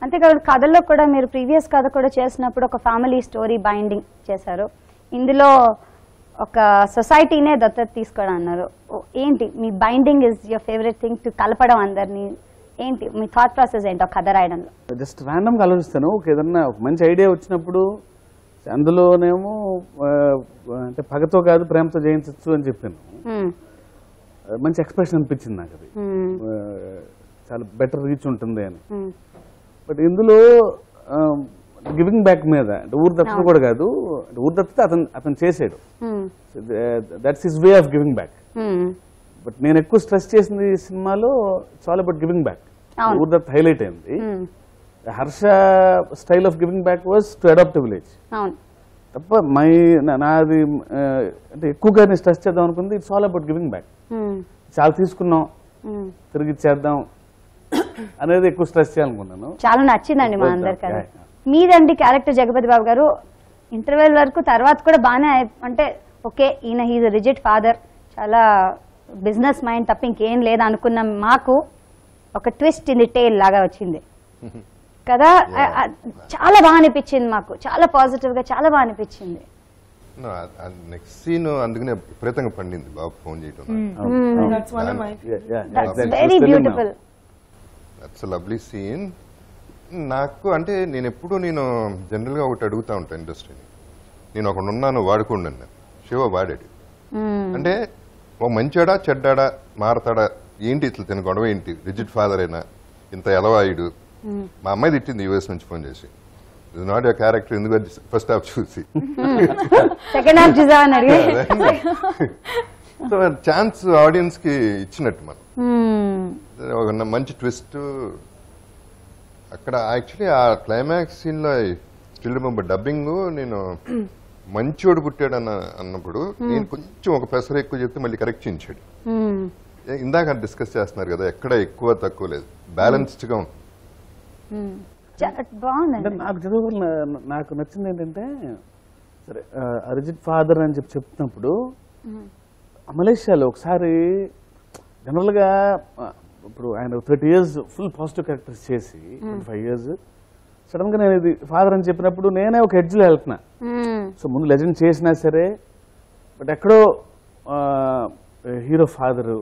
అంతేకాదు కథల్లో కూడా మీరు ప్రీవియస్ కథ కూడా చేసినప్పుడు ఒక ఫ్యామిలీ స్టోరీ బైండింగ్ చేశారు ఇందులో ఒక సొసైటీనే దత్తత తీసుకోవడం అన్నారు ఓ, ఏంటి మీ binding is your favourite thing to కలపడం అందరినీ ఏంటి మీ థాట్ ప్రాసెస్ ఏంటి ఒక కథ రాయడంలో జస్ట్ ర్యాండమ్గా ఆలోచిస్తాను ఒక ఏదన్నా ఒక మంచి ఐడియా వచ్చినప్పుడు అందులోనేమో ఆ, అంటే పగతో కాదు ప్రేమతో జయించవచ్చు అని చెప్పాను మ్మ్. మంచి ఎక్స్ప్రెషన్ అనిపించింది నాకు అది మ్మ్. ఆ, చాలా బెటర్ రీచ్ ఉంటుంది అని మ్మ్. బట్ ఇందులో గివింగ్ బ్యాక్ మీద అంటే ఊరు దత్తత కూడా కాదు అంటే ఊరు దత్తత అతను అతను చేసాడు hmm. That's his way of giving back hmm. But నేను ఎక్కువ స్ట్రెస్ చేసింది ఈ సినిమాలో చాలా బట్ గివింగ్ బ్యాక్ అవును. ఊరు దత్త హైలైట్ అయింది hmm. Harsha style of giving back was to adopt village అవును తప్ప మై నా- నాది ఆ, అంటే ఎక్కువగా నేను స్ట్రెస్ చేద్దాం అనుకుంది it's all about giving back hmm. చాలా తీసుకున్నాం మ్మ్. తిరిగి ఇచ్చేద్దాం అనేది ఎక్కువ స్ట్రెస్ చేయాలనుకున్నాను చాలా నచ్చిందండి మా Well అందరికి done. అది. Yeah, మీదండి క్యారెక్టర్ జగపతి బాబు గారు ఇంటర్వెల్ వరకు తర్వాత కూడా బాగానే అయి- అంటే ఓకే ఈయన హీజ్ రిజిట్ ఫాదర్ చాలా బిజినెస్ మైండ్ తప్ప ఇంకేం లేదు అనుకున్న మాకు ఒక ట్విస్ట్ ఇన్ ది టేల్ లాగా వచ్చింది కదా ఆ- ఆ- చాలా బాగా అనిపించింది మాకు చాలా పాజిటివ్ గా చాలా బాగా అనిపించింది నెక్స్ట్ సీన్ అందుకనే విపరీతంగా పండింది బాబు ఫోన్ చేయటం That's one of my Yeah, yeah, that's exactly. Very Just telling now. Beautiful that's lovely scene నాకు అంటే నేను ఎప్పుడు నేను జనరల్గా ఒకటి అడుగుతా ఉంటాను ఇండస్ట్రీని నేను ఒకడు ఉన్నాను వాడుకోండి అన్న శివ వాడాడు అంటే ఓ మంచాడా చెడ్డాడా మారతాడా ఏంటి ఇట్లా తిన గొడవ ఏంటి రిజిడ్ ఫాదర్ అయినా ఇంత ఎలవాయుడు మా అమ్మాయి తిట్టింది యూఎస్ నుంచి ఫోన్ చేసి ఇది నాట్ యర్ క్యారెక్టర్ ఎందుకు ఫస్ట్ హాఫ్ చూసి సెకండ్ హాఫ్ చూసామని అడిగి సో ఛాన్స్ ఆడియన్స్ కి ఇచ్చినట్టు మనం Hmm. ఒక న- మంచి ట్విస్ట్ అక్కడ యాక్చువల్లీ ఆ క్లైమాక్స్ సీన్ లో స్టిల్ రిమెంబర్ డబ్బింగ్ నేను మంచోడు పుట్టాడు అన్న అన్నప్పుడు నేను కొంచెం ఒక పెసర ఎక్కువ చెప్తే మళ్ళీ కరెక్ట్ చేయించాడు Hmm. ఏ- ఇందాక డిస్కస్ చేస్తున్నారు కదా ఎక్కడ ఎక్కువ తక్కువ లేదు బ్యాలెన్స్డ్ గా ఉంది చా- అంటే బాగుందండి నాకు చదువు నాకు నచ్చింది ఏంటంటే సరే అరిజిత్ ఫాదర్ అని చెప్పి చెప్తున్నప్పుడు మలేషియాలో ఒకసారి జనరల్గా ఆ, ఇప్పుడు ఆయన thirty years full positive characters చేసి ట్వంటీ ఫైవ్ ఇయర్స్ సడన్ గా నేను ఇది ఫాదర్ అని చెప్పినప్పుడు నేనే ఒక ఎడ్జ్లో వెళ్తున్నా Hmm. సో ముందు లెజెండ్ చేసినా సరే బట్ ఎక్కడో హీరో ఫాదరు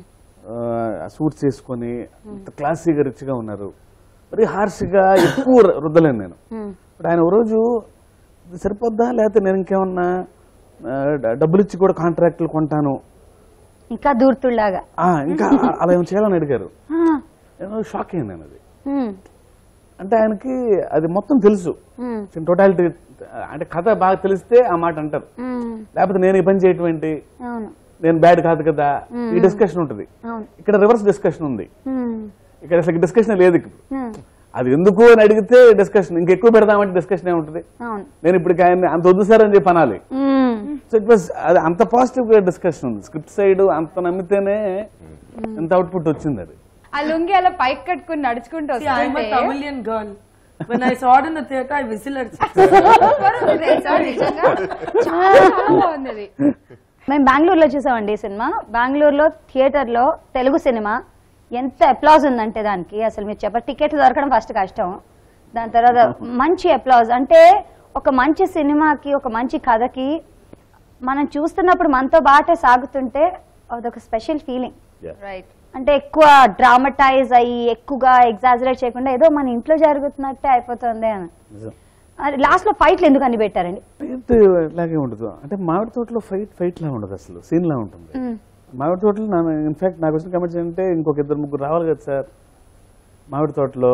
సూట్స్ వేసుకొని అంత క్లాసీగా రిచ్గా ఉన్నారు మరి హార్ష్గా ఎక్కువ రు- రుద్దలేను నేను బట్ ఆయన ఒక రోజు ఇది సరిపోద్దా లేకపోతే నేను ఇంకేమన్నా ఆ, డ- డబ్బులు ఇచ్చి కూడా కాంట్రాక్టులు కొంటాను ఇంకా దూర్తుల్లాగా ఆ, ఇంకా అ- అలా ఏమైనా చేయాలని అడిగారు Ah. నేను షాక్ అయ్యాను నేను అది Hmm. అంటే ఆయనకి అది మొత్తం తెలుసు Hmm. టోటాలిటీ అంటే కథ బాగా తెలిస్తే ఆ మాట అంటారు Hmm. లేకపోతే నేను ఈ పని చేయటం ఏంటి అవును నేను బ్యాడ్ కాదు కదా ఈ డిస్కషన్ ఉంటుంది అవును ఇక్కడ రివర్స్ డిస్కషన్ ఉంది Hmm. ఇక్కడ అసలు డిస్కషన్ లేదు ఇప్పుడు Hmm. అది ఎందుకు అని అడిగితే డిస్కషన్ ఇంకెక్కువ పెడదామంటే డిస్కషన్ ఏముంటుంది అవును నేను ఇప్పుడు ఆయన అంత వద్దు సార్ అని చెప్పి అనాలి Hmm. సో ఇట్ వాస్ అది అంత పాజిటివ్ గా డిస్కషన్ ఉంది స్క్రిప్ట్ సైడ్ అంత నమ్మితేనే ఎంత అవుట్పుట్ వచ్చింది అది ఆ లుంగి అలా పైకి కట్టుకుని నడుచుకుంటూ See, I'm a వస్తుంటే Tamilian girl. When I saw it in the theater, I whistled at super ఉంది తెలుసా నిజంగా చాలా చాలా బాగుంది అది మేము బెంగళూరులో చూసామండి ఈ సినిమా బెంగళూరులో థియేటర్లో తెలుగు సినిమా ఎంత అప్లాజ్ ఉందంటే దానికి అసలు మీరు చెప్ప టికెట్లు దొరకడం ఫస్ట్ కష్టం దాని తర్వాత మంచి అప్లాజ్ అంటే ఒక మంచి సినిమాకి ఒక మంచి కథకి మనం చూస్తున్నప్పుడు మనతో బాటే సాగుతుంటే అదొక స్పెషల్ ఫీలింగ్ రైట్ అంటే ఎక్కువ డ్రామటైజ్ అయ్యి ఎక్కువగా ఎగ్జాజరేట్ చేయకుండా ఏదో మన ఇంట్లో జరుగుతున్నట్టే అయిపోతుంది అని నిజం లాస్ట్ లో ఫైట్లు ఎందుకు అని పెట్టారండి ఫైట్ ఇలాగే ఉండదు అంటే మామిడి తోటలో ఫైట్ ఫైట్ లా ఉండదు అసలు సీన్ లా ఉంటుంది మామిడి తోటలో నా ఇన్ఫాక్ట్ నాకు వచ్చిన కమెంట్స్ ఏంటంటే ఇంకొక ఇద్దరు ముగ్గురు రావాలి కదా సార్ మామిడి తోటలో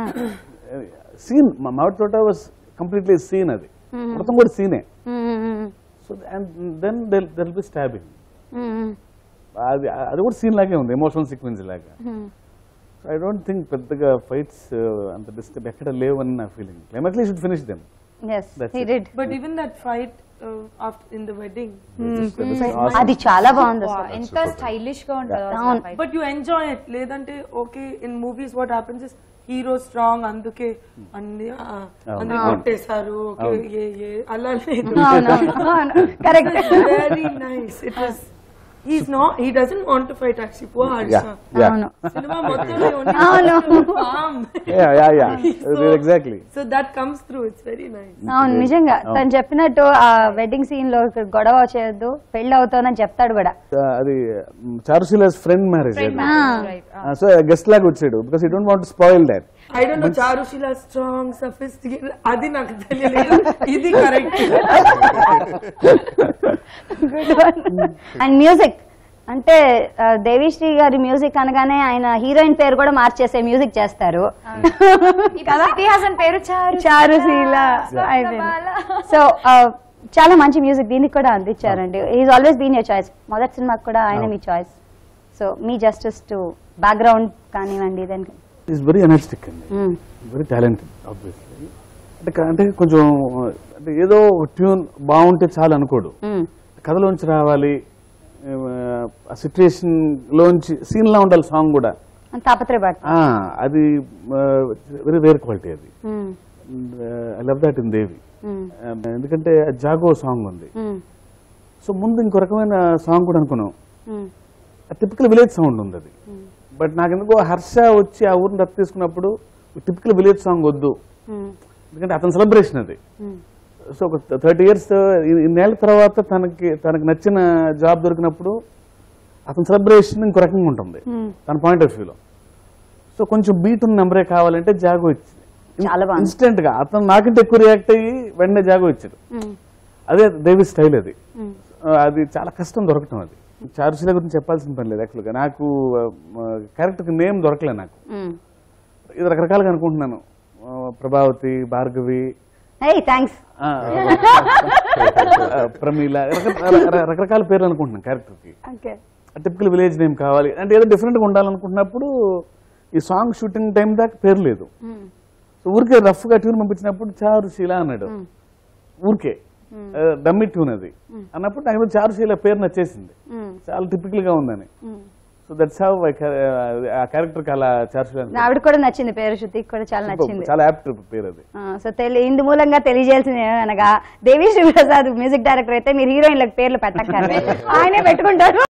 సీన్ మామిడి తోట వాజ్ కంప్లీట్లీ సీన్ అది మొత్తం కూడా సీనే so and then they'll be stabbing అది అది కూడా సీన్ లాగే ఉంది ఎమోషనల్ సీక్వెన్స్ లాగా ఐ డోంట్ థింక్ పెద్దగా ఫైట్స్ అంత డిస్టర్బ్ ఎక్కడ లేవని నా feeling climactically should finish them yes That's he it. Did But even that fight uh, after in the wedding, అది చాలా బాగుంది Wow, అసలు ఎంత స్టైలిష్ గా ఉంటుందో అసలు అవును. ఆ fight. but you enjoy it. లేదంటే okay in movies what happens is hero strong అందుకే అన్ని ఆ, అన్ని కొట్టేశారు ఓకే ఏ ఏ అలా లేదు correct very nice it was He's not. He doesn't want to fight actually. Poor yeah Harsha. Yeah అవును Cinema మొత్తం he only అవును. wants to farm. Yeah yeah yeah So- exactly So that comes through. It's very nice. అవును నిజంగా తను చెప్పినట్టు ఆ wedding scene లో ఇక్కడ గొడవ చేయొద్దు పెళ్లి అవుతోందని చెప్తాడు కూడా అది Charuseela's friend marriage Right. So guest లాగా వచ్చాడు because you don't want spoil that I don't know. Charushila strong, sophisticated. అది నాకు తెలియలేదు. ఇది కరెక్ట్ గుడ్ అండ్ మ్యూజిక్ అంటే ఆ, దేవిశ్రీ గారి మ్యూజిక్ అనగానే ఆయన హీరోయిన్ పేరు కూడా మార్చేసే మ్యూజిక్ చేస్తారు ఇప్పుడు సిటీ హాసన్ పేరు చారు చారుశీల సో చాలా మంచి మ్యూజిక్ దీనికి కూడా అందించారండి is always been your choice మొదటి సినిమాకి కూడా ఆయన మీ చాయిస్ సో మీ జస్టిస్ టు బ్యాక్గ్రౌండ్ కానివ్వండి దానికి ఈస్ వెరీ ఎనర్జెటిక్ అండి వెరీ టాలెంటెడ్ ఆబ్వియస్లీ అంటే క- అంటే కొంచెం అంటే ఏదో ట్యూన్ బాగుంటే చాలు అనుకోడు కథలోంచి రావాలి ఆ సిచ్యుయేషన్ లోంచి సీన్ లా ఉండాలి సాంగ్ కూడా తాపత్రయపడ ఆ, అది వెరీ రేర్ క్వాలిటీ అది I love that in Devi Uh, ఎందుకంటే జాగో సాంగ్ ఉంది సో ముందు ఇంకో రకమైన సాంగ్ కూడా అనుకున్నాం టిపికల్ విలేజ్ సౌండ్ ఉంది అది బట్ నాకు ఎందుకో హర్ష వచ్చి ఆ ఊరిని దత్తు తీసుకున్నప్పుడు టిపికల్ విలేజ్ సాంగ్ వద్దు ఎందుకంటే అతని సెలబ్రేషన్ అది సో ఒక థర్టీ ఇయర్స్ ఇన్నేళ్ల తర్వాత తనకి తనకు నచ్చిన జాబ్ దొరికినప్పుడు అతని సెలబ్రేషన్ ఇంకో రకంగా ఉంటుంది తన పాయింట్ ఆఫ్ వ్యూలో సో కొంచెం బీట్ ఉన్న నెంబరే కావాలంటే జాగో ఇచ్చింది చాలా బాగుంది. ఇన్స్టెంట్ గా అతను నాకంటే ఎక్కువ రియాక్ట్ అయ్యి వెంటనే జాగో ఇచ్చాడు అదే దేవి స్టైల్ అది ఆ, అది చాలా కష్టం దొరకటం అది చారుశీల గురించి చెప్పాల్సిన పని లేదు యాక్చువల్గా నాకు క్యారెక్టర్కి నేమ్ దొరకలే నాకు ఇది రకరకాలుగా అనుకుంటున్నాను ఆ, ప్రభావతి భార్గవి హే థ్యాంక్స్ ఆ, ఆ, ప్రమీల రక- ర- రకరకాల పేర్లు అనుకుంటున్నాను క్యారెక్టర్కి ఓకే టిపికల్ విలేజ్ నేమ్ కావాలి అంటే ఏదో డిఫరెంట్గా ఉండాలనుకుంటున్నప్పుడు ఈ సాంగ్ షూటింగ్ టైం దాకా పేరు లేదు సో ఊరికే రఫ్గా ట్యూన్ పంపించినప్పుడు చారు శీల అన్నాడు ఊరికే డమ్మి ట్యూన్ అది అన్నప్పుడు నాకు ఏదో చారు శీల పేరు నచ్చేసింది చాలా టిపికల్ గా ఉందని సో దట్స్ హౌ ఆ క్యారెక్టర్ అలా చారు శీల అనుకున్నాను. ఆవిడ కూడా నచ్చింది పేరు శృతికి కూడా చాలా నచ్చింది చాలా యాప్ట్ పేరు అది సో తెలి ఇందు మూలంగా తెలియజేయాల్సింది ఏమనగా దేవి శ్రీ ప్రసాద్ మ్యూజిక్ డైరెక్టర్ అయితే మీరు హీరోయిన్లకు పేర్లు పెట్టక్కర్లేదు ఆయనే పెట్టుకుంటారు